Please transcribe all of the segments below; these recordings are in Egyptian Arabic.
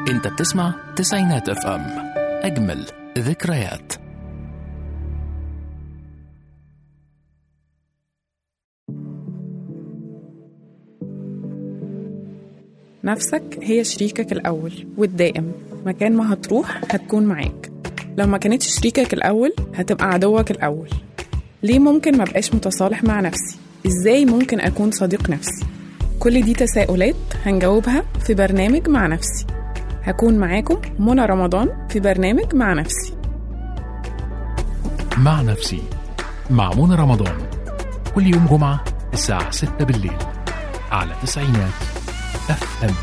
انت بتسمع تسعينات اف ام اجمل ذكريات نفسك هي شريكك الأول والدائم مكان ما هتروح هتكون معاك لو ما كانتش شريكك الأول هتبقى عدوك الأول ليه ممكن ما بقاش متصالح مع نفسي؟ إزاي ممكن أكون صديق نفسي؟ كل دي تساؤلات هنجاوبها في برنامج مع نفسي هكون معاكم منى رمضان في برنامج مع نفسي مع نفسي مع منى رمضان كل يوم جمعة الساعة 6 بالليل على تسعينات اف ام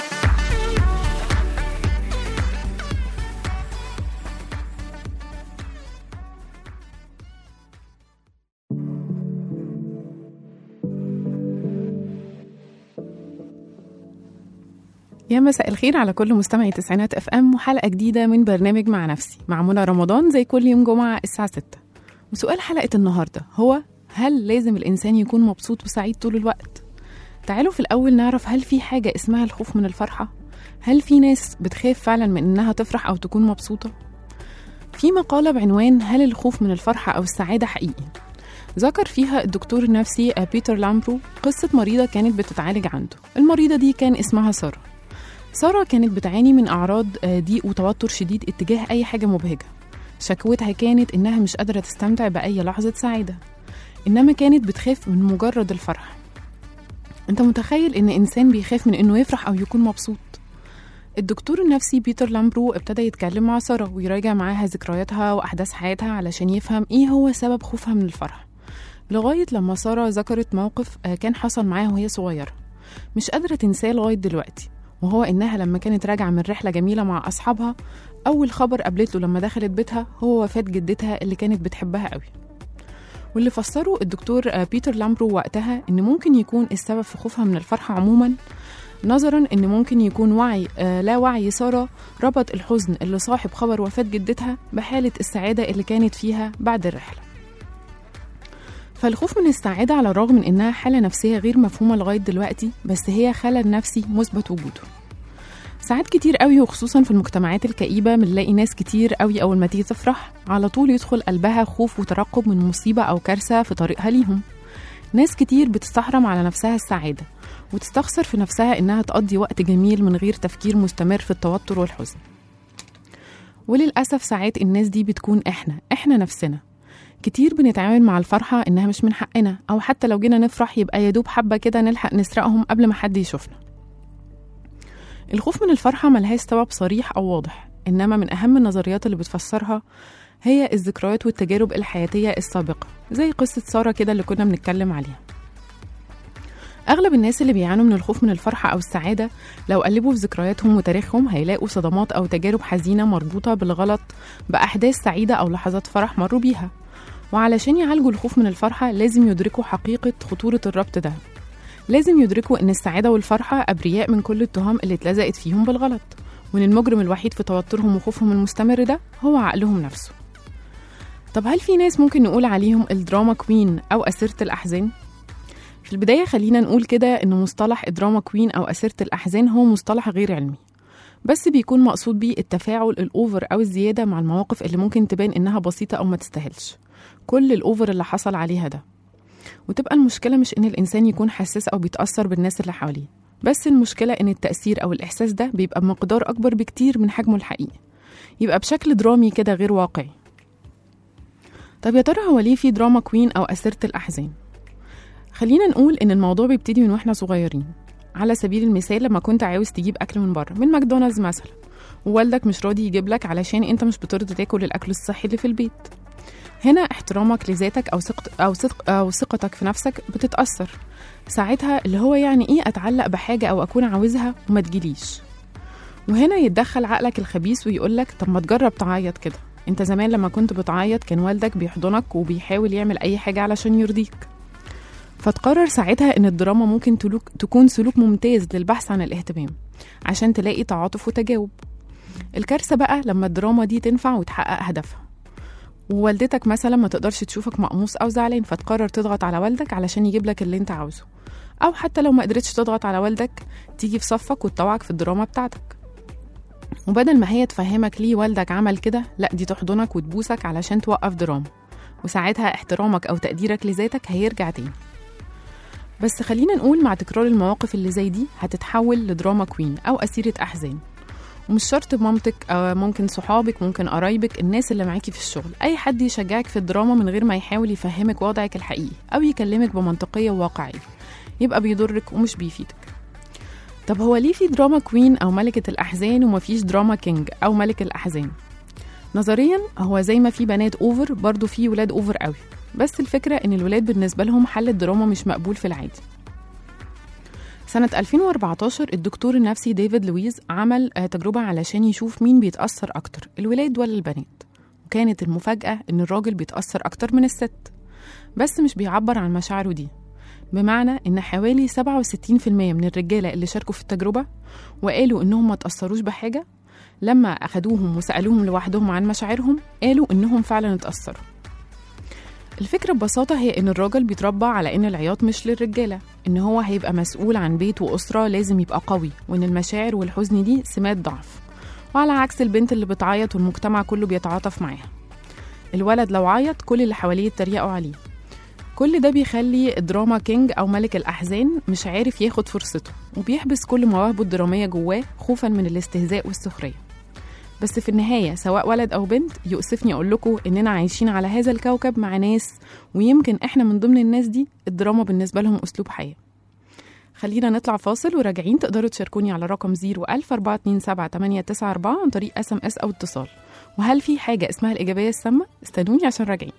يا مساء الخير على كل مستمعي تسعينات اف ام وحلقه جديده من برنامج مع نفسي مع منى رمضان زي كل يوم جمعه الساعه 6 وسؤال حلقه النهارده هو هل لازم الانسان يكون مبسوط وسعيد طول الوقت تعالوا في الاول نعرف هل في حاجه اسمها الخوف من الفرحه هل في ناس بتخاف فعلا من انها تفرح او تكون مبسوطه في مقاله بعنوان هل الخوف من الفرحه او السعاده حقيقي ذكر فيها الدكتور النفسي بيتر لامبرو قصة مريضة كانت بتتعالج عنده المريضة دي كان اسمها سارة سارة كانت بتعاني من أعراض آه، ضيق وتوتر شديد اتجاه أي حاجة مبهجة شكوتها كانت إنها مش قادرة تستمتع بأي لحظة سعادة إنما كانت بتخاف من مجرد الفرح أنت متخيل إن إنسان بيخاف من إنه يفرح أو يكون مبسوط الدكتور النفسي بيتر لامبرو ابتدى يتكلم مع سارة ويراجع معاها ذكرياتها وأحداث حياتها علشان يفهم إيه هو سبب خوفها من الفرح لغاية لما سارة ذكرت موقف آه، كان حصل معاها وهي صغيرة مش قادرة تنساه لغاية دلوقتي وهو إنها لما كانت راجعة من رحلة جميلة مع أصحابها أول خبر قابلته لما دخلت بيتها هو وفاة جدتها اللي كانت بتحبها قوي واللي فسره الدكتور آه، بيتر لامبرو وقتها إن ممكن يكون السبب في خوفها من الفرحة عموما نظرا إن ممكن يكون وعي آه لا وعي سارة ربط الحزن اللي صاحب خبر وفاة جدتها بحالة السعادة اللي كانت فيها بعد الرحلة فالخوف من السعادة على الرغم من إنها حالة نفسية غير مفهومة لغاية دلوقتي بس هي خلل نفسي مثبت وجوده ساعات كتير قوي وخصوصا في المجتمعات الكئيبة بنلاقي ناس كتير قوي أول ما تيجي تفرح على طول يدخل قلبها خوف وترقب من مصيبة أو كارثة في طريقها ليهم ناس كتير بتستحرم على نفسها السعادة وتستخسر في نفسها إنها تقضي وقت جميل من غير تفكير مستمر في التوتر والحزن وللأسف ساعات الناس دي بتكون إحنا إحنا نفسنا كتير بنتعامل مع الفرحة إنها مش من حقنا أو حتى لو جينا نفرح يبقى يدوب حبة كده نلحق نسرقهم قبل ما حد يشوفنا الخوف من الفرحة ملهاش سبب صريح أو واضح إنما من أهم النظريات اللي بتفسرها هي الذكريات والتجارب الحياتية السابقة زي قصة سارة كده اللي كنا بنتكلم عليها أغلب الناس اللي بيعانوا من الخوف من الفرحة أو السعادة لو قلبوا في ذكرياتهم وتاريخهم هيلاقوا صدمات أو تجارب حزينة مربوطة بالغلط بأحداث سعيدة أو لحظات فرح مروا بيها وعلشان يعالجوا الخوف من الفرحة لازم يدركوا حقيقة خطورة الربط ده لازم يدركوا إن السعادة والفرحة أبرياء من كل التهم اللي اتلزقت فيهم بالغلط وإن المجرم الوحيد في توترهم وخوفهم المستمر ده هو عقلهم نفسه طب هل في ناس ممكن نقول عليهم الدراما كوين أو أسيرة الأحزان؟ في البداية خلينا نقول كده إن مصطلح الدراما كوين أو أسيرة الأحزان هو مصطلح غير علمي بس بيكون مقصود بيه التفاعل الأوفر أو الزيادة مع المواقف اللي ممكن تبان إنها بسيطة أو ما تستاهلش كل الأوفر اللي حصل عليها ده وتبقى المشكلة مش إن الإنسان يكون حساس أو بيتأثر بالناس اللي حواليه بس المشكلة إن التأثير أو الإحساس ده بيبقى بمقدار أكبر بكتير من حجمه الحقيقي يبقى بشكل درامي كده غير واقعي طب يا ترى هو ليه في دراما كوين أو أسيرة الأحزان؟ خلينا نقول إن الموضوع بيبتدي من وإحنا صغيرين على سبيل المثال لما كنت عاوز تجيب أكل من بره من ماكدونالدز مثلا ووالدك مش راضي يجيب لك علشان أنت مش بترضى تاكل الأكل الصحي اللي في البيت هنا احترامك لذاتك أو ثقت أو ثق أو ثقتك في نفسك بتتأثر ساعتها اللي هو يعني إيه أتعلق بحاجة أو أكون عاوزها وما تجيليش وهنا يتدخل عقلك الخبيث ويقولك طب ما تجرب تعيط كده انت زمان لما كنت بتعيط كان والدك بيحضنك وبيحاول يعمل اي حاجة علشان يرضيك فتقرر ساعتها ان الدراما ممكن تلوك تكون سلوك ممتاز للبحث عن الاهتمام عشان تلاقي تعاطف وتجاوب الكارثة بقى لما الدراما دي تنفع وتحقق هدفها ووالدتك مثلا ما تقدرش تشوفك مقموص او زعلان فتقرر تضغط على والدك علشان يجيب لك اللي انت عاوزه او حتى لو ما قدرتش تضغط على والدك تيجي في صفك وتطوعك في الدراما بتاعتك وبدل ما هي تفهمك ليه والدك عمل كده لا دي تحضنك وتبوسك علشان توقف دراما وساعتها احترامك أو تقديرك لذاتك هيرجع تاني بس خلينا نقول مع تكرار المواقف اللي زي دي هتتحول لدراما كوين أو أسيرة أحزان ومش شرط مامتك أو ممكن صحابك ممكن قرايبك الناس اللي معاكي في الشغل أي حد يشجعك في الدراما من غير ما يحاول يفهمك وضعك الحقيقي أو يكلمك بمنطقية وواقعية يبقى بيضرك ومش بيفيدك طب هو ليه في دراما كوين أو ملكة الأحزان ومفيش دراما كينج أو ملك الأحزان نظريا هو زي ما في بنات اوفر برضو في ولاد اوفر قوي بس الفكرة ان الولاد بالنسبة لهم حل الدراما مش مقبول في العادي سنة 2014 الدكتور النفسي ديفيد لويز عمل آه، تجربة علشان يشوف مين بيتأثر أكتر الولاد ولا البنات وكانت المفاجأة إن الراجل بيتأثر أكتر من الست بس مش بيعبر عن مشاعره دي بمعنى إن حوالي 67% من الرجالة اللي شاركوا في التجربة وقالوا إنهم ما تأثروش بحاجة لما أخدوهم وسألوهم لوحدهم عن مشاعرهم قالوا إنهم فعلا اتأثروا الفكرة ببساطة هي إن الراجل بيتربى على إن العياط مش للرجالة إن هو هيبقى مسؤول عن بيت وأسرة لازم يبقى قوي وإن المشاعر والحزن دي سمات ضعف وعلى عكس البنت اللي بتعيط والمجتمع كله بيتعاطف معاها الولد لو عيط كل اللي حواليه يتريقوا عليه كل ده بيخلي الدراما كينج أو ملك الأحزان مش عارف ياخد فرصته وبيحبس كل مواهبه الدرامية جواه خوفا من الاستهزاء والسخرية بس في النهاية سواء ولد أو بنت يؤسفني أقول لكم إننا عايشين على هذا الكوكب مع ناس ويمكن إحنا من ضمن الناس دي الدراما بالنسبة لهم أسلوب حياة خلينا نطلع فاصل وراجعين تقدروا تشاركوني على رقم 01427 عن طريق اس ام اس او اتصال وهل في حاجة اسمها الإيجابية السامة؟ استنوني عشان راجعين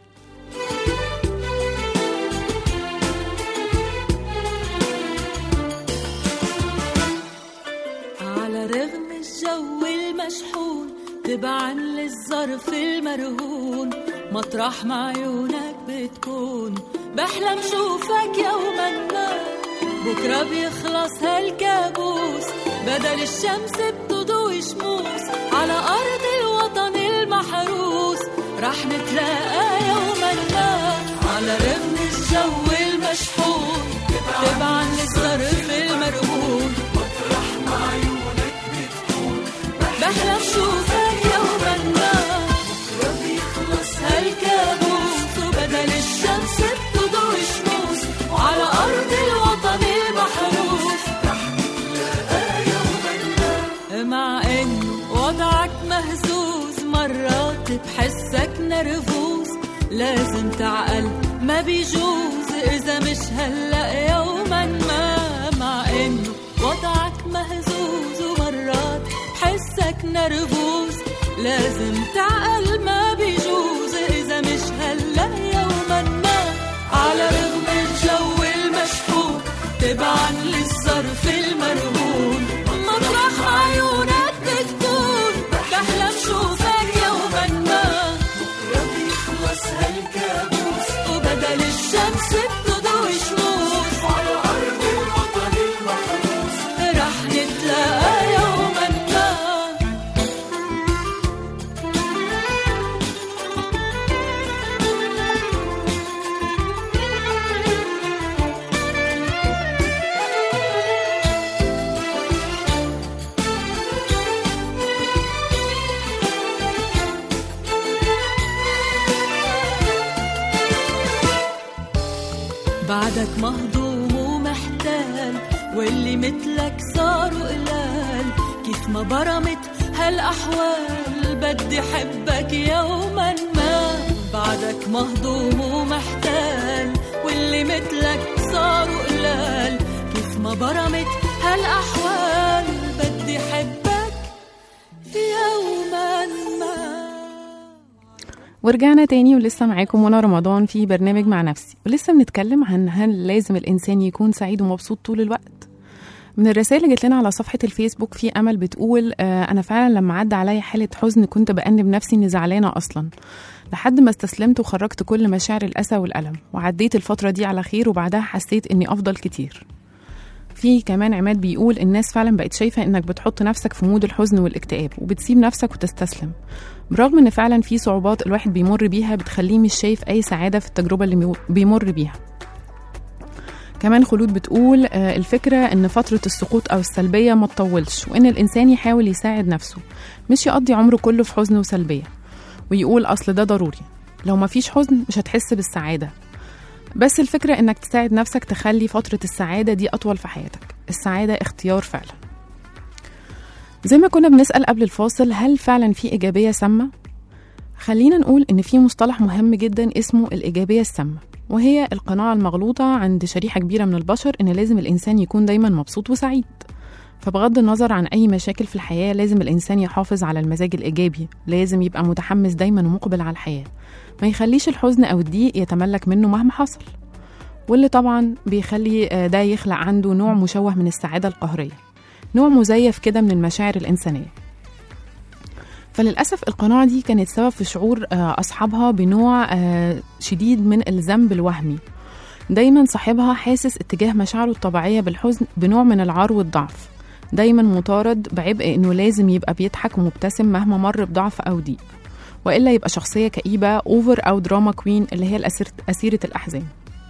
على رغم الجو المشحون تبعا للظرف المرهون مطرح ما عيونك بتكون بحلم شوفك يوما ما بكرة بيخلص هالكابوس بدل الشمس بتضوي شموس على أرض الوطن المحروس رح نتلاقى يوما ما على رغم الجو المشحون تبعا للظرف المرهون بحلم شوفك يوما ما بكرة بيخلص هالكابوس وبدل الشمس بتضوي شموس على أرض الوطن المحروس مع إنه وضعك مهزوز مرات بحسك نرفوز لازم تعقل ما بيجوز إذا مش هلأ يوما ما مع إنه وضعك مهزوز ومرات بحسك نرفوز لازم تعقل ما بيجوز إذا مش هلأ يوما ما على رغم الجو المشحون تبعا للظرف المرهون مطرح ما عيونك بتكون بحلم شوفك يوما ما بكرة بيخلص هالكابوس وبدل الشمس بتضوي شموس على أرض الوطن المحروس رح نتلاقى يوما ما بعدك مهضوم ومحتال واللي مثلك صاروا قلال كيف ما برمت هالأحوال بدي حبك يوما ما بعدك مهضوم ومحتال واللي مثلك صاروا قلال كيف ما برمت هالأحوال بدي حبك يوما ما ورجعنا تاني ولسه معاكم وانا رمضان في برنامج مع نفسي ولسه بنتكلم عن هل لازم الانسان يكون سعيد ومبسوط طول الوقت من الرسائل اللي جت لنا على صفحة الفيسبوك في أمل بتقول آه أنا فعلا لما عدى عليا حالة حزن كنت بأنب نفسي إني زعلانة أصلا لحد ما استسلمت وخرجت كل مشاعر الأسى والألم وعديت الفترة دي على خير وبعدها حسيت إني أفضل كتير في كمان عماد بيقول الناس فعلا بقت شايفة إنك بتحط نفسك في مود الحزن والاكتئاب وبتسيب نفسك وتستسلم برغم إن فعلا في صعوبات الواحد بيمر بيها بتخليه مش شايف أي سعادة في التجربة اللي بيمر بيها كمان خلود بتقول آه، الفكرة إن فترة السقوط أو السلبية ما تطولش وإن الإنسان يحاول يساعد نفسه مش يقضي عمره كله في حزن وسلبية ويقول أصل ده ضروري لو ما فيش حزن مش هتحس بالسعادة بس الفكرة إنك تساعد نفسك تخلي فترة السعادة دي أطول في حياتك السعادة اختيار فعلا زي ما كنا بنسأل قبل الفاصل هل فعلا في إيجابية سامة؟ خلينا نقول إن في مصطلح مهم جدا اسمه الإيجابية السامة وهي القناعة المغلوطة عند شريحة كبيرة من البشر إن لازم الإنسان يكون دايما مبسوط وسعيد فبغض النظر عن أي مشاكل في الحياة لازم الإنسان يحافظ على المزاج الإيجابي لازم يبقى متحمس دايما ومقبل على الحياة ما يخليش الحزن أو الضيق يتملك منه مهما حصل واللي طبعا بيخلي آه، ده يخلق عنده نوع مشوه من السعادة القهرية نوع مزيف كده من المشاعر الإنسانية فللأسف القناعة دي كانت سبب في شعور آه، أصحابها بنوع آه، شديد من الذنب الوهمي دايما صاحبها حاسس اتجاه مشاعره الطبيعية بالحزن بنوع من العار والضعف دايما مطارد بعبء انه لازم يبقى بيضحك ومبتسم مهما مر بضعف او ضيق والا يبقى شخصيه كئيبه اوفر او دراما كوين اللي هي الأسيرة- اسيره الاحزان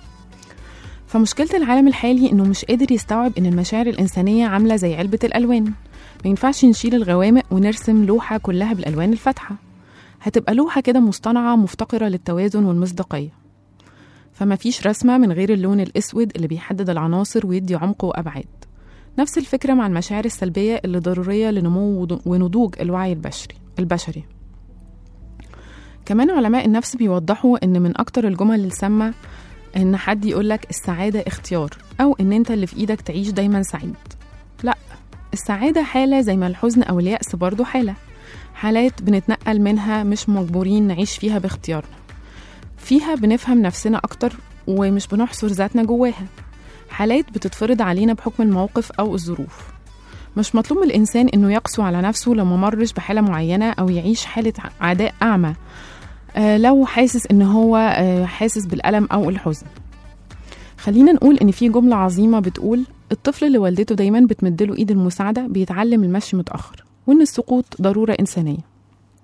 فمشكله العالم الحالي انه مش قادر يستوعب ان المشاعر الانسانيه عامله زي علبه الالوان ما ينفعش نشيل الغوامق ونرسم لوحه كلها بالالوان الفاتحه هتبقى لوحه كده مصطنعه مفتقره للتوازن والمصداقيه فما فيش رسمه من غير اللون الاسود اللي بيحدد العناصر ويدي عمق وابعاد نفس الفكرة مع المشاعر السلبية اللي ضرورية لنمو ود- ونضوج الوعي البشري البشري كمان علماء النفس بيوضحوا ان من اكتر الجمل السامة ان حد يقولك السعادة اختيار او ان انت اللي في ايدك تعيش دايما سعيد لا السعادة حالة زي ما الحزن او اليأس برضو حالة حالات بنتنقل منها مش مجبورين نعيش فيها باختيارنا فيها بنفهم نفسنا اكتر ومش بنحصر ذاتنا جواها حالات بتتفرض علينا بحكم الموقف أو الظروف مش مطلوب من الإنسان إنه يقسو على نفسه لو ما مرش بحالة معينة أو يعيش حالة عداء أعمى آه، لو حاسس إن هو آه، حاسس بالألم أو الحزن خلينا نقول إن في جملة عظيمة بتقول الطفل اللي والدته دايما بتمدله إيد المساعدة بيتعلم المشي متأخر وإن السقوط ضرورة إنسانية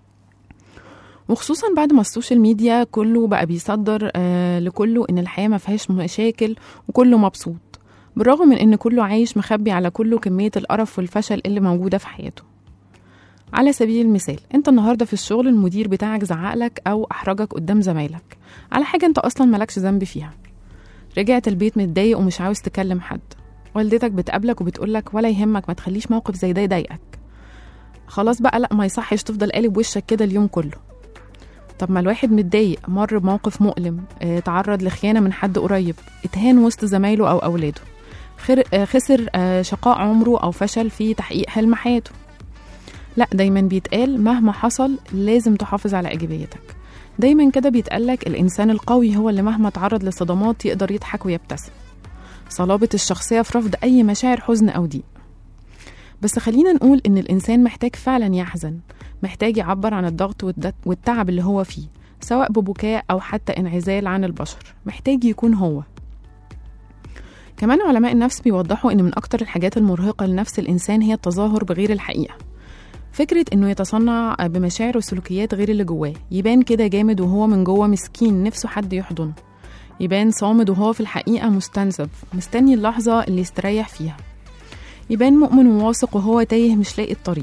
وخصوصا بعد ما السوشيال ميديا كله بقى بيصدر آه لكله ان الحياه ما فيهاش مشاكل وكله مبسوط بالرغم من ان كله عايش مخبي على كله كميه القرف والفشل اللي موجوده في حياته على سبيل المثال انت النهارده في الشغل المدير بتاعك زعقلك او احرجك قدام زمايلك على حاجه انت اصلا مالكش ذنب فيها رجعت البيت متضايق ومش عاوز تكلم حد والدتك بتقابلك وبتقولك ولا يهمك ما تخليش موقف زي ده يضايقك خلاص بقى لا ما يصحش تفضل قالب وشك كده اليوم كله طب ما الواحد متضايق مر بموقف مؤلم آه، تعرض لخيانة من حد قريب اتهان وسط زمايله أو أولاده خر... آه، خسر آه، شقاء عمره أو فشل في تحقيق حلم حياته لا دايما بيتقال مهما حصل لازم تحافظ على إيجابيتك دايما كده بيتقالك الإنسان القوي هو اللي مهما تعرض لصدمات يقدر يضحك ويبتسم صلابة الشخصية في رفض أي مشاعر حزن أو ضيق بس خلينا نقول إن الإنسان محتاج فعلا يحزن محتاج يعبر عن الضغط والد- والتعب اللي هو فيه سواء ببكاء أو حتى انعزال عن البشر محتاج يكون هو كمان علماء النفس بيوضحوا إن من أكتر الحاجات المرهقة لنفس الإنسان هي التظاهر بغير الحقيقة فكرة إنه يتصنع بمشاعر وسلوكيات غير اللي جواه يبان كده جامد وهو من جوه مسكين نفسه حد يحضنه يبان صامد وهو في الحقيقة مستنزف مستني اللحظة اللي يستريح فيها يبان مؤمن وواثق وهو تايه مش لاقي الطريق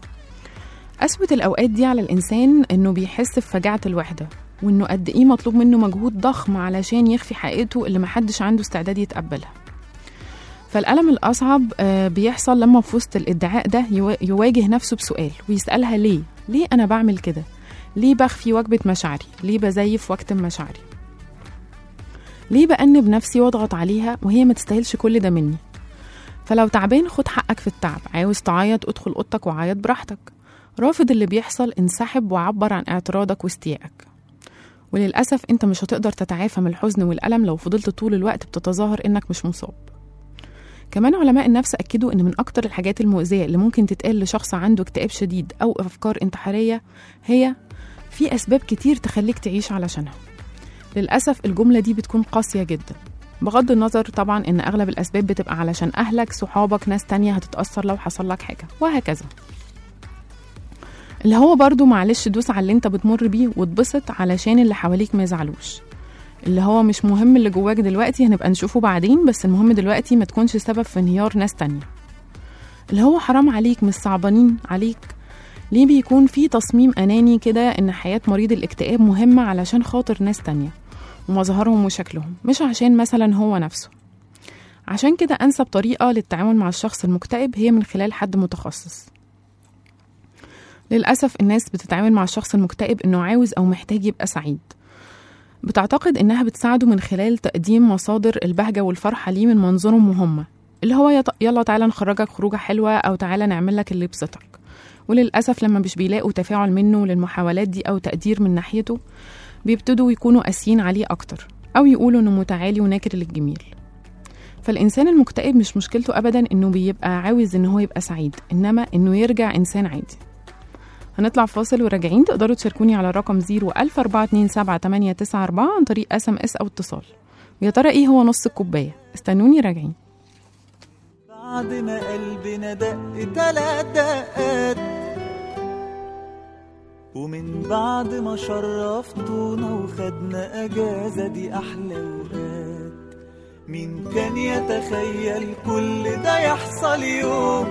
أسوة الأوقات دي على الإنسان إنه بيحس بفجاعة الوحدة وإنه قد إيه مطلوب منه مجهود ضخم علشان يخفي حقيقته اللي محدش عنده استعداد يتقبلها فالألم الأصعب آه، بيحصل لما في وسط الادعاء ده يوا- يواجه نفسه بسؤال ويسألها ليه؟ ليه أنا بعمل كده؟ ليه بخفي وجبة مشاعري؟ ليه بزيف واكتم مشاعري؟ ليه بأنب نفسي واضغط عليها وهي ما تستاهلش كل ده مني؟ فلو تعبان خد حقك في التعب عاوز تعيط ادخل اوضتك وعيط براحتك رافض اللي بيحصل انسحب وعبر عن اعتراضك واستيائك وللأسف انت مش هتقدر تتعافى من الحزن والألم لو فضلت طول الوقت بتتظاهر انك مش مصاب كمان علماء النفس أكدوا إن من أكتر الحاجات المؤذية اللي ممكن تتقال لشخص عنده اكتئاب شديد أو أفكار انتحارية هي في أسباب كتير تخليك تعيش علشانها للأسف الجملة دي بتكون قاسية جدا بغض النظر طبعا إن أغلب الأسباب بتبقى علشان أهلك صحابك ناس تانية هتتأثر لو حصل لك حاجة وهكذا اللي هو برضو معلش دوس على اللي انت بتمر بيه واتبسط علشان اللي حواليك ما يزعلوش اللي هو مش مهم اللي جواك دلوقتي هنبقى نشوفه بعدين بس المهم دلوقتي ما تكونش سبب في انهيار ناس تانية اللي هو حرام عليك مش صعبانين عليك ليه بيكون في تصميم أناني كده إن حياة مريض الاكتئاب مهمة علشان خاطر ناس تانية ومظهرهم وشكلهم مش عشان مثلا هو نفسه عشان كده أنسب طريقة للتعامل مع الشخص المكتئب هي من خلال حد متخصص للأسف الناس بتتعامل مع الشخص المكتئب إنه عاوز أو محتاج يبقى سعيد بتعتقد إنها بتساعده من خلال تقديم مصادر البهجة والفرحة ليه من منظورهم وهم اللي هو يط- يلا تعالى نخرجك خروجة حلوة أو تعالى نعمل لك اللي يبسطك وللأسف لما مش بيلاقوا تفاعل منه للمحاولات دي أو تقدير من ناحيته بيبتدوا يكونوا قاسيين عليه أكتر أو يقولوا إنه متعالي وناكر للجميل فالإنسان المكتئب مش مشكلته أبدا إنه بيبقى عاوز إن هو يبقى سعيد إنما إنه يرجع إنسان عادي هنطلع فاصل وراجعين تقدروا تشاركوني على الرقم 014278994 عن طريق اس ام اس او اتصال ويا ترى ايه هو نص الكوبايه استنوني راجعين بعد ما قلبنا دق تلات دقات ومن بعد ما شرفتونا وخدنا اجازة دي احلى وقات مين كان يتخيل كل ده يحصل يوم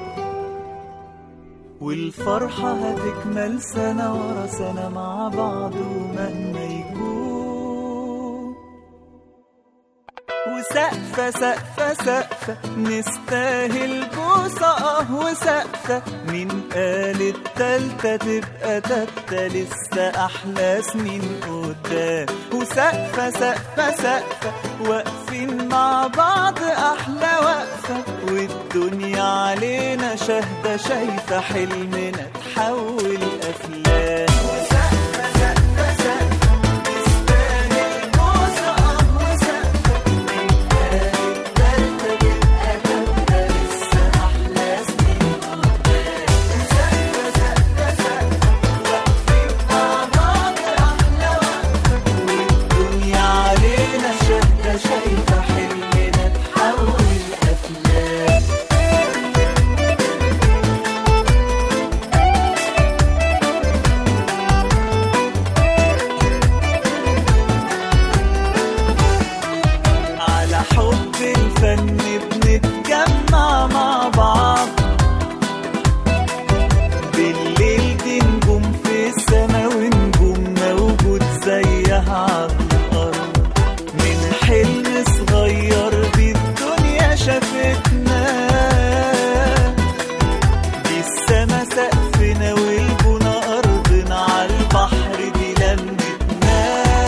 والفرحة هتكمل سنة ورا سنة مع بعض ومهما يكون وسقفة سقفة سقفة نستاهل بوسة اه وسقفة مين قال التالتة تبقى تالتة لسه أحلى سنين قدام وسقفة سقفة سقفة واقفين مع بعض أحلى وقفة والدنيا علينا شاهدة شايفة حلمنا تحول أفلام وسقفة سقفة سقفة نستاهل بوسة اه وسقفة الدنيا علينا شاهدة شايفة حلمنا تحول أفلام على حب الفن بنتجمع مع بعض بالليل دي نجوم في السما ونجوم موجود زيها على الأرض من حلم صغير دي الدنيا شافتنا دي السما سقفنا والبنا أرضنا على البحر دي لمتنا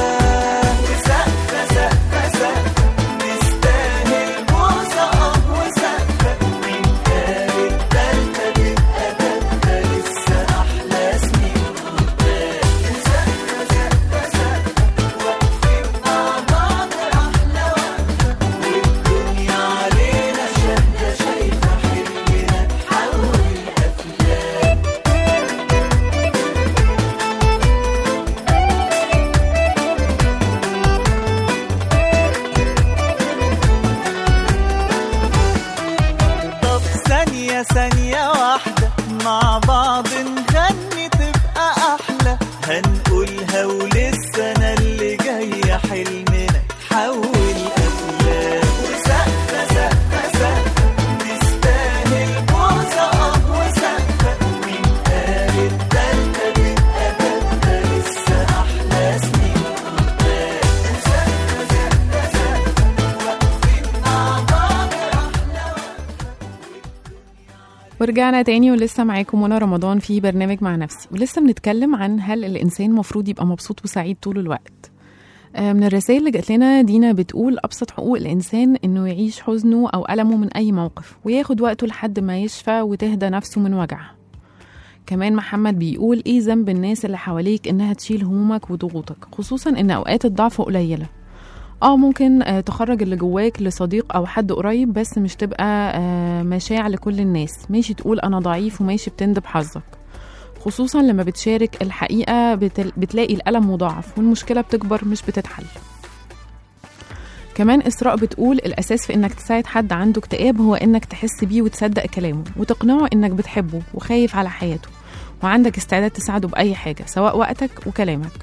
وسقفة سقفة سقفة نستاهل بوسة اه وسقفة مين قال التالتة تبقى تالتة لسه أحلى سنين قدام وسقفة سقفة سقفة واقفين مع بعض أحلى وقفة والدنيا علينا شاهدة شايفة حلمنا تحول أفلام طب ثانية ثانية واحدة مع بعض نغني تبقى أحلى هنقولها وللسنة اللي جاية حلمنا تحول أفلام وسقفة سقفة سقفة نستاهل بوسة اه وسقفة مين قال التالتة تبقى تالتة لسه أحلى سنين قدام وسقفة سقفة سقفة واقفين مع بعض أحلى ورجعنا تاني ولسه معاكم وانا رمضان في برنامج مع نفسي ولسه بنتكلم عن هل الانسان مفروض يبقى مبسوط وسعيد طول الوقت آه، من الرسائل اللي جات لنا دينا بتقول ابسط حقوق الانسان انه يعيش حزنه او المه من اي موقف وياخد وقته لحد ما يشفى وتهدى نفسه من وجعها كمان محمد بيقول ايه ذنب الناس اللي حواليك انها تشيل همومك وضغوطك خصوصا ان اوقات الضعف قليله اه ممكن آه، تخرج اللي جواك لصديق او حد قريب بس مش تبقى آه، مشاع لكل الناس ماشي تقول انا ضعيف وماشي بتندب حظك خصوصا لما بتشارك الحقيقة بتل... بتلاقي الألم مضاعف والمشكلة بتكبر مش بتتحل كمان إسراء بتقول الأساس في إنك تساعد حد عنده اكتئاب هو إنك تحس بيه وتصدق كلامه وتقنعه إنك بتحبه وخايف على حياته وعندك استعداد تساعده بأي حاجة سواء وقتك وكلامك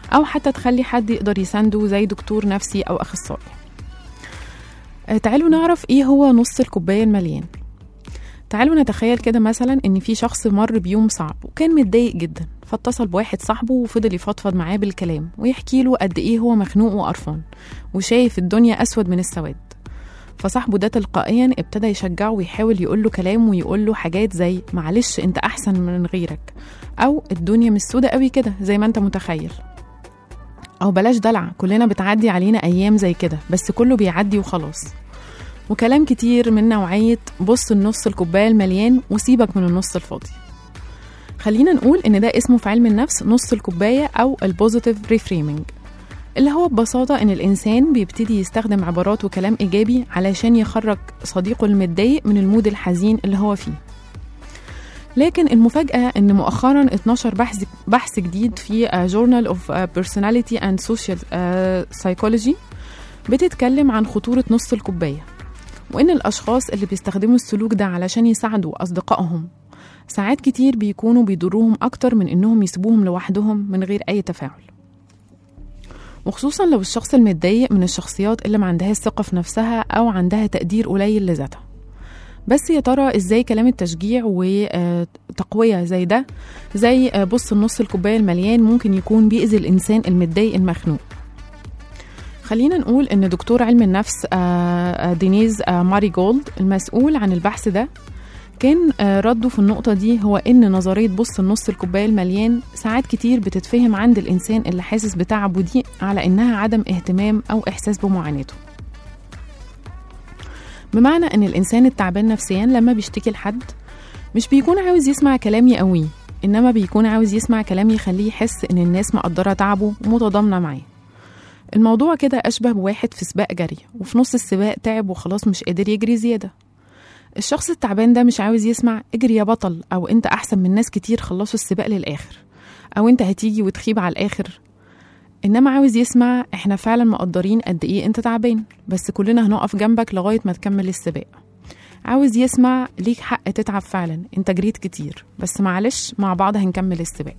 أو حتى تخلي حد يقدر يسانده زي دكتور نفسي أو أخصائي آه، تعالوا نعرف إيه هو نص الكوباية المليان تعالوا نتخيل كده مثلا ان في شخص مر بيوم صعب وكان متضايق جدا فاتصل بواحد صاحبه وفضل يفضفض معاه بالكلام ويحكي له قد ايه هو مخنوق وقرفان وشايف الدنيا اسود من السواد فصاحبه ده تلقائيا ابتدى يشجعه ويحاول يقول له كلام ويقول له حاجات زي معلش انت احسن من غيرك او الدنيا مش سودة قوي كده زي ما انت متخيل او بلاش دلع كلنا بتعدي علينا ايام زي كده بس كله بيعدي وخلاص وكلام كتير من نوعية بص النص الكوباية المليان وسيبك من النص الفاضي خلينا نقول إن ده اسمه في علم النفس نص الكوباية أو البوزيتيف ريفريمينج اللي هو ببساطة إن الإنسان بيبتدي يستخدم عبارات وكلام إيجابي علشان يخرج صديقه المتضايق من المود الحزين اللي هو فيه لكن المفاجأة إن مؤخرا 12 بحث بحث جديد في جورنال اوف بيرسوناليتي اند سوشيال سايكولوجي بتتكلم عن خطورة نص الكوباية وإن الأشخاص اللي بيستخدموا السلوك ده علشان يساعدوا أصدقائهم ساعات كتير بيكونوا بيضروهم أكتر من إنهم يسيبوهم لوحدهم من غير أي تفاعل وخصوصا لو الشخص المتضايق من الشخصيات اللي ما عندهاش ثقة في نفسها أو عندها تقدير قليل لذاتها بس يا ترى ازاي كلام التشجيع وتقوية زي ده زي آه، بص النص الكوباية المليان ممكن يكون بيأذي الإنسان المتضايق المخنوق خلينا نقول ان دكتور علم النفس آه، آه، دينيز آه، ماري جولد المسؤول عن البحث ده كان آه، رده في النقطة دي هو إن نظرية بص النص الكوباية المليان ساعات كتير بتتفهم عند الإنسان اللي حاسس بتعبه دي على إنها عدم اهتمام أو إحساس بمعاناته بمعنى إن الإنسان التعبان نفسيا لما بيشتكي لحد مش بيكون عاوز يسمع كلام يقويه إنما بيكون عاوز يسمع كلام يخليه يحس إن الناس مقدرة تعبه ومتضامنة معاه الموضوع كده أشبه بواحد في سباق جري وفي نص السباق تعب وخلاص مش قادر يجري زيادة الشخص التعبان ده مش عاوز يسمع اجري يا بطل أو أنت أحسن من ناس كتير خلصوا السباق للآخر أو أنت هتيجي وتخيب على الآخر إنما عاوز يسمع إحنا فعلا مقدرين قد إيه أنت تعبان بس كلنا هنقف جنبك لغاية ما تكمل السباق عاوز يسمع ليك حق تتعب فعلا انت جريت كتير بس معلش مع بعض هنكمل السباق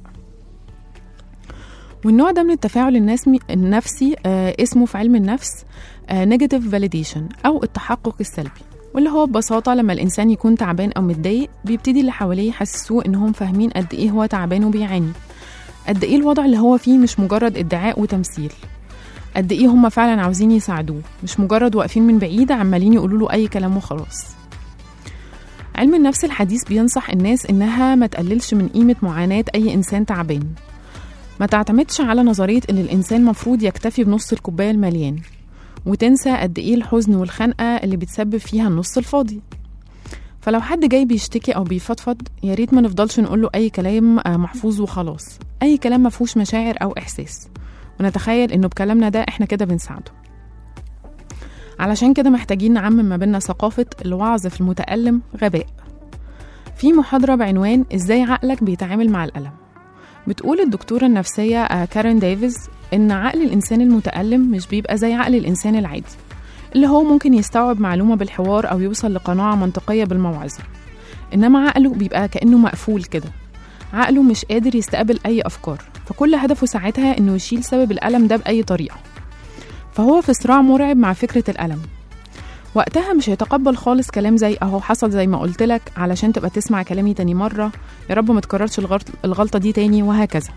والنوع ده من التفاعل النسمي النفسي آه اسمه في علم النفس نيجاتيف فاليديشن او التحقق السلبي واللي هو ببساطه لما الانسان يكون تعبان او متضايق بيبتدي اللي حواليه يحسسوه انهم فاهمين قد ايه هو تعبان وبيعاني قد ايه الوضع اللي هو فيه مش مجرد ادعاء وتمثيل قد ايه هم فعلا عاوزين يساعدوه مش مجرد واقفين من بعيد عمالين يقولوا له اي كلام وخلاص علم النفس الحديث بينصح الناس انها ما تقللش من قيمه معاناه اي انسان تعبان ما تعتمدش على نظريه ان الانسان مفروض يكتفي بنص الكوبايه المليان وتنسى قد ايه الحزن والخنقه اللي بتسبب فيها النص الفاضي فلو حد جاي بيشتكي او بيفضفض يا ريت ما نفضلش نقول له اي كلام آه، محفوظ وخلاص اي كلام ما فيهوش مشاعر او احساس ونتخيل انه بكلامنا ده احنا كده بنساعده علشان كده محتاجين نعمم ما بينا ثقافة الوعظ في المتألم غباء في محاضرة بعنوان ازاي عقلك بيتعامل مع الألم بتقول الدكتورة النفسية آه، كارين ديفيز إن عقل الإنسان المتألم مش بيبقى زي عقل الإنسان العادي اللي هو ممكن يستوعب معلومة بالحوار أو يوصل لقناعة منطقية بالموعظة إنما عقله بيبقى كأنه مقفول كده عقله مش قادر يستقبل أي أفكار فكل هدفه ساعتها إنه يشيل سبب الألم ده بأي طريقة فهو في صراع مرعب مع فكرة الألم وقتها مش هيتقبل خالص كلام زي اهو حصل زي ما قلت لك علشان تبقى تسمع كلامي تاني مرة يا رب ما تكررش الغلط الغلطة دي تاني وهكذا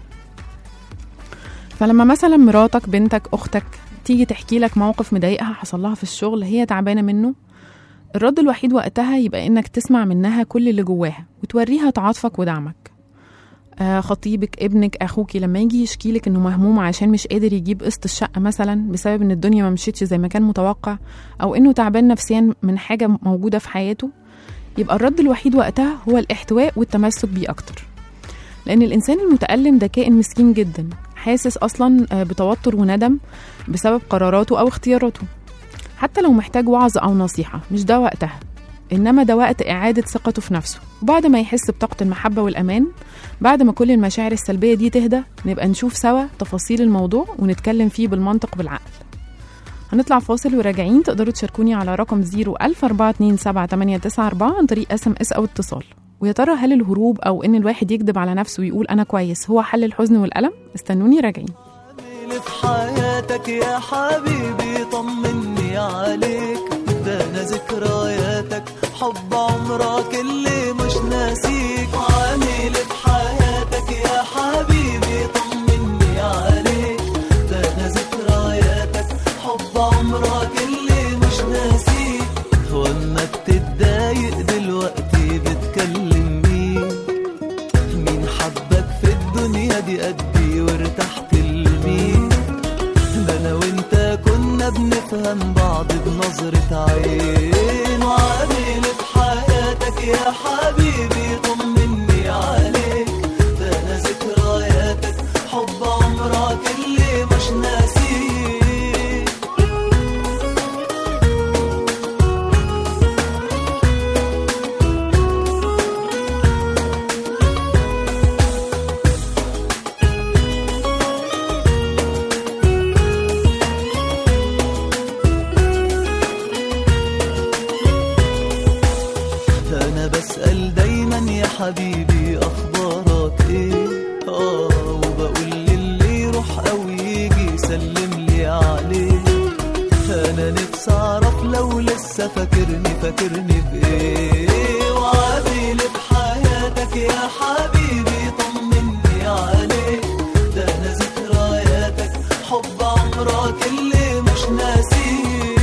فلما مثلا مراتك بنتك اختك تيجي تحكي لك موقف مضايقها حصل لها في الشغل هي تعبانة منه الرد الوحيد وقتها يبقى انك تسمع منها كل اللي جواها وتوريها تعاطفك ودعمك آه خطيبك ابنك اخوكي لما يجي يشكي لك انه مهموم عشان مش قادر يجيب قسط الشقه مثلا بسبب ان الدنيا ما مشيتش زي ما كان متوقع او انه تعبان نفسيا من حاجه موجوده في حياته يبقى الرد الوحيد وقتها هو الاحتواء والتمسك بيه اكتر لان الانسان المتالم ده كائن مسكين جدا حاسس اصلا آه، بتوتر وندم بسبب قراراته او اختياراته حتى لو محتاج وعظ او نصيحه مش ده وقتها انما ده وقت اعاده ثقته في نفسه وبعد ما يحس بطاقه المحبه والامان بعد ما كل المشاعر السلبيه دي تهدى نبقى نشوف سوا تفاصيل الموضوع ونتكلم فيه بالمنطق بالعقل هنطلع فاصل وراجعين تقدروا تشاركوني على رقم 014278994 عن طريق اس ام اس او اتصال ويا ترى هل الهروب او ان الواحد يكذب على نفسه ويقول انا كويس هو حل الحزن والالم استنوني راجعين اللي في حياتك يا حبيبي طمني عليك ده انا ذكرياتك حب عمرك اللي مش ناسيك عامل في حياتك يا حبيبي طمني عليك ده انا ذكرياتك حب عمرك اللي مش ناسيك واما بتتضايق دلوقتي بتكلم مين مين حبك في الدنيا دي قدي وارتحت لمين ده انا وانت كنا بنفهم بعض بنظرة عين وعامل في حياتك يا حبيبي طمني عليك ده انا ذكرياتك حب عمرك اللي مش ناسيك انا بسأل دايما يا حبيبي اخبارك ايه اه وبقول للي يروح او يجي يسلم لي عليه انا نفسي اعرف لو لسه فاكرني فاكرني بايه وعامل في حياتك يا حبيبي طمني عليك ده انا ذكرياتك حب عمرك اللي مش ناسيك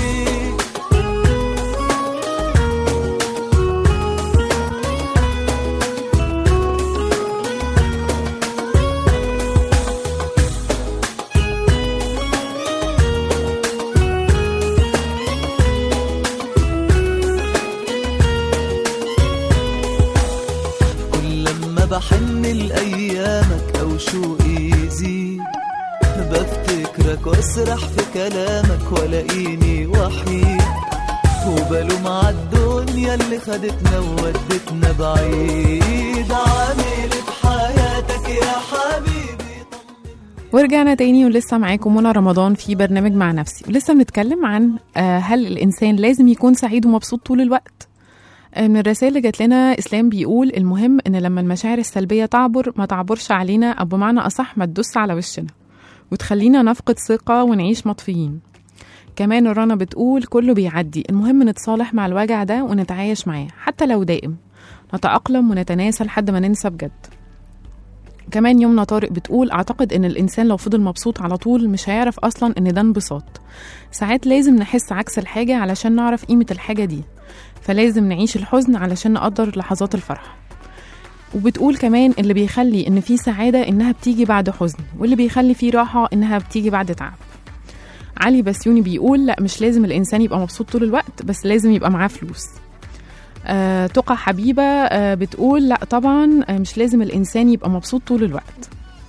كل لما بحن لأيامك أو شوقي يزيد بفتكرك واسرح في كلامك ولاقيني وحيد وبلوم عالدنيا اللي خدتنا وودتنا بعيد عامل في حياتك يا حبيبي ورجعنا تاني ولسه معاكم منى رمضان في برنامج مع نفسي ولسه بنتكلم عن آه، هل الإنسان لازم يكون سعيد ومبسوط طول الوقت آه، من الرسائل اللي جات لنا إسلام بيقول المهم إن لما المشاعر السلبية تعبر ما تعبرش علينا أو بمعنى أصح ما تدوس على وشنا وتخلينا نفقد ثقة ونعيش مطفيين كمان رنا بتقول كله بيعدي المهم نتصالح مع الوجع ده ونتعايش معاه حتى لو دائم نتأقلم ونتناسى لحد ما ننسى بجد كمان يمنى طارق بتقول اعتقد ان الانسان لو فضل مبسوط على طول مش هيعرف اصلا ان ده انبساط ساعات لازم نحس عكس الحاجة علشان نعرف قيمة الحاجة دي فلازم نعيش الحزن علشان نقدر لحظات الفرح وبتقول كمان اللي بيخلي ان في سعادة انها بتيجي بعد حزن واللي بيخلي في راحة انها بتيجي بعد تعب علي بسيوني بيقول لا مش لازم الانسان يبقى مبسوط طول الوقت بس لازم يبقى معاه فلوس آه، تقى حبيبة آه، بتقول لا طبعا آه، مش لازم الإنسان يبقى مبسوط طول الوقت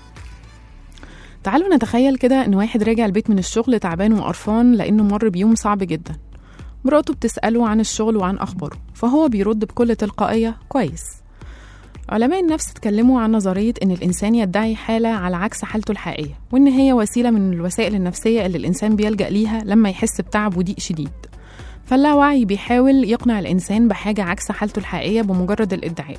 تعالوا نتخيل كده إن واحد راجع البيت من الشغل تعبان وقرفان لأنه مر بيوم صعب جدا مراته بتسأله عن الشغل وعن أخباره فهو بيرد بكل تلقائية كويس علماء النفس اتكلموا عن نظرية إن الإنسان يدعي حالة على عكس حالته الحقيقية وإن هي وسيلة من الوسائل النفسية اللي الإنسان بيلجأ ليها لما يحس بتعب وضيق شديد فاللاوعي بيحاول يقنع الإنسان بحاجة عكس حالته الحقيقية بمجرد الادعاء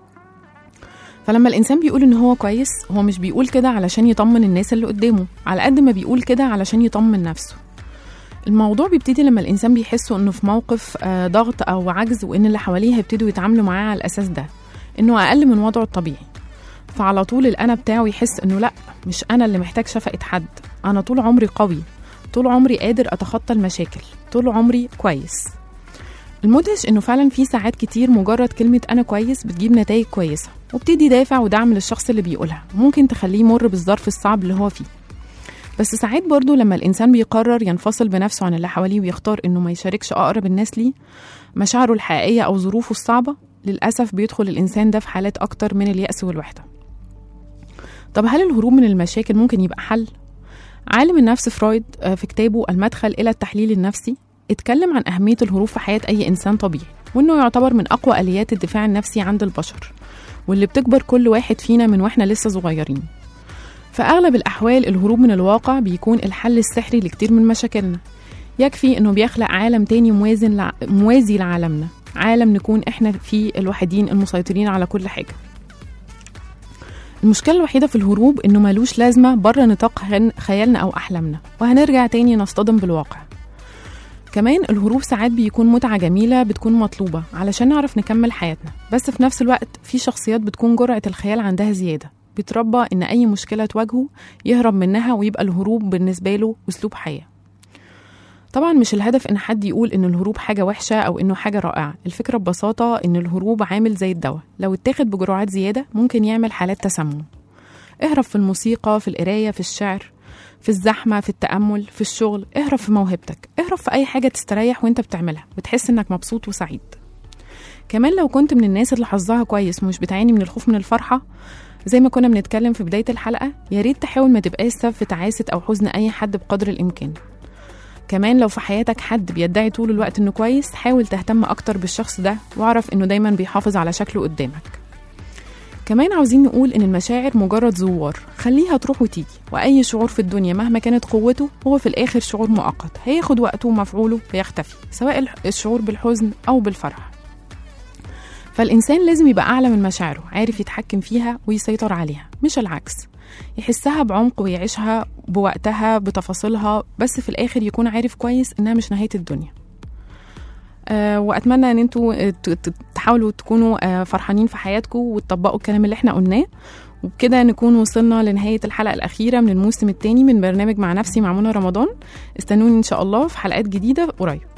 فلما الإنسان بيقول إن هو كويس هو مش بيقول كده علشان يطمن الناس اللي قدامه على قد ما بيقول كده علشان يطمن نفسه الموضوع بيبتدي لما الإنسان بيحس إنه في موقف آه، ضغط أو عجز وإن اللي حواليه هيبتدوا يتعاملوا معاه على الأساس ده إنه أقل من وضعه الطبيعي فعلى طول الأنا بتاعه يحس إنه لأ مش أنا اللي محتاج شفقة حد أنا طول عمري قوي طول عمري قادر أتخطى المشاكل طول عمري كويس المدهش انه فعلا في ساعات كتير مجرد كلمة انا كويس بتجيب نتائج كويسة وبتدي دافع ودعم للشخص اللي بيقولها وممكن تخليه يمر بالظرف الصعب اللي هو فيه بس ساعات برضو لما الإنسان بيقرر ينفصل بنفسه عن اللي حواليه ويختار إنه ما يشاركش أقرب الناس ليه مشاعره الحقيقية أو ظروفه الصعبة للأسف بيدخل الإنسان ده في حالات أكتر من اليأس والوحدة طب هل الهروب من المشاكل ممكن يبقى حل؟ عالم النفس فرويد آه، في كتابه المدخل إلى التحليل النفسي اتكلم عن أهمية الهروب في حياة أي إنسان طبيعي وإنه يعتبر من أقوى آليات الدفاع النفسي عند البشر واللي بتكبر كل واحد فينا من وإحنا لسه صغيرين في أغلب الأحوال الهروب من الواقع بيكون الحل السحري لكتير من مشاكلنا يكفي إنه بيخلق عالم تاني موازن لع... موازي لعالمنا عالم نكون إحنا فيه الوحيدين المسيطرين على كل حاجة المشكلة الوحيدة في الهروب إنه ملوش لازمة بره نطاق خن- خيالنا أو أحلامنا وهنرجع تاني نصطدم بالواقع كمان الهروب ساعات بيكون متعة جميلة بتكون مطلوبة علشان نعرف نكمل حياتنا بس في نفس الوقت في شخصيات بتكون جرعة الخيال عندها زيادة بيتربى إن أي مشكلة تواجهه يهرب منها ويبقى الهروب بالنسبة له أسلوب حياة طبعا مش الهدف ان حد يقول ان الهروب حاجه وحشه او انه حاجه رائعه الفكره ببساطه ان الهروب عامل زي الدواء لو اتاخد بجرعات زياده ممكن يعمل حالات تسمم اهرب في الموسيقى في القرايه في الشعر في الزحمه في التامل في الشغل اهرب في موهبتك اهرب في اي حاجه تستريح وانت بتعملها وتحس انك مبسوط وسعيد كمان لو كنت من الناس اللي حظها كويس ومش بتعاني من الخوف من الفرحه زي ما كنا بنتكلم في بدايه الحلقه يا ريت تحاول ما تبقاش سبب في تعاسه او حزن اي حد بقدر الامكان كمان لو في حياتك حد بيدعي طول الوقت انه كويس حاول تهتم اكتر بالشخص ده واعرف انه دايما بيحافظ على شكله قدامك كمان عاوزين نقول ان المشاعر مجرد زوار خليها تروح وتيجي واي شعور في الدنيا مهما كانت قوته هو في الاخر شعور مؤقت هياخد وقته ومفعوله ويختفي سواء الح- الشعور بالحزن او بالفرح فالإنسان لازم يبقى أعلى من مشاعره عارف يتحكم فيها ويسيطر عليها مش العكس يحسها بعمق ويعيشها بوقتها بتفاصيلها بس في الآخر يكون عارف كويس إنها مش نهاية الدنيا أه وأتمنى إن انتوا آه، ت- ت- تحاولوا تكونوا آه، فرحانين في حياتكم وتطبقوا الكلام اللي احنا قلناه وبكده نكون وصلنا لنهاية الحلقة الأخيرة من الموسم الثاني من برنامج مع نفسي مع منى رمضان استنوني إن شاء الله في حلقات جديدة قريب